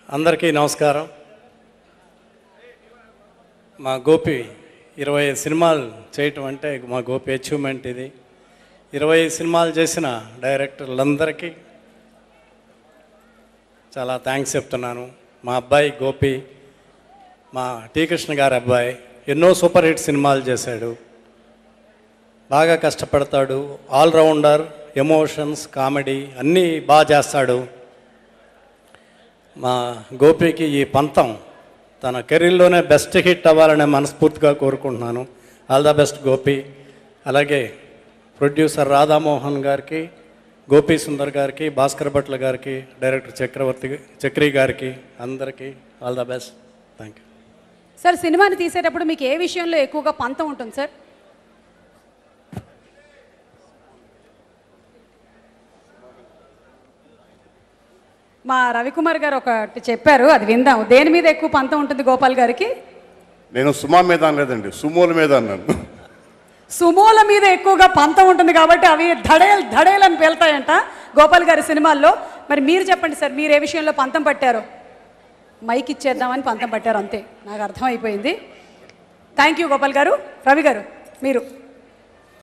అందరికీ నమస్కారం మా గోపి ఇరవై ఐదు సినిమాలు చేయటం అంటే మా గోపి అచీవ్మెంట్ ఇది ఇరవై ఐదు సినిమాలు చేసిన డైరెక్టర్లందరికీ చాలా థ్యాంక్స్ చెప్తున్నాను మా అబ్బాయి గోపి మా టీ కృష్ణ గారి అబ్బాయి ఎన్నో సూపర్ హిట్ సినిమాలు చేశాడు బాగా కష్టపడతాడు ఆల్రౌండర్ ఎమోషన్స్ కామెడీ అన్నీ బాగా చేస్తాడు మా గోపికి ఈ పంతం తన కెరీర్లోనే బెస్ట్ హిట్ అవ్వాలని మనస్ఫూర్తిగా కోరుకుంటున్నాను ఆల్ ద బెస్ట్ గోపి అలాగే ప్రొడ్యూసర్ రాధామోహన్ గారికి గోపి సుందర్ గారికి భాస్కర్ భట్ల గారికి డైరెక్టర్ చక్రవర్తి చక్రి గారికి అందరికీ all the best thank you sir సినిమాని తీసేటప్పుడు మీకు ఏ విషయంలో ఎక్కువగా పంతం ఉంటుంది సార్ మా రవికుమార్ గారు ఒకటి చెప్పారు అది విందాం దేని మీద ఎక్కువ పంతం ఉంటుంది గోపాల్ గారికి నేను సుమా మీద అనలేదండి సుమోల మీద అన్నాను సుమోల మీద ఎక్కువగా పంతం ఉంటుంది కాబట్టి అవి ధడేల్ ధడేల్ అని పేలుతాయంట గోపాల్ గారి సినిమాల్లో మరి మీరు చెప్పండి సార్ మీరు ఏ విషయంలో పంతం పట్టారు మైక్ ఇచ్చేద్దామని పంతం పట్టారు అంతే నాకు అర్థమైపోయింది థ్యాంక్ యూ గోపాల్ గారు రవి గారు మీరు